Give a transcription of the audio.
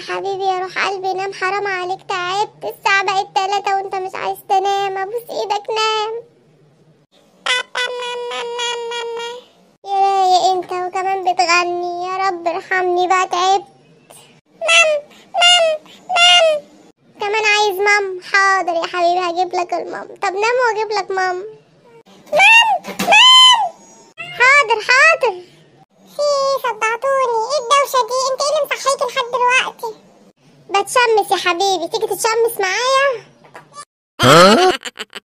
حبيبي يا روح قلبي نام حرام عليك تعبت الساعة بقت تلاتة وانت مش عايز تنام ابوس ايدك نام يا رايق انت وكمان بتغني يا رب ارحمني بقى تعبت مام مام مام كمان عايز مام حاضر يا حبيبي هجيب لك المام طب نام واجيب لك مام مام مام حاضر حاضر في صدعتوني ايه الدوشة دي انت ايه اللي مصحيكي لحد دلوقتي بتشمس يا حبيبي تيجي تتشمس معايا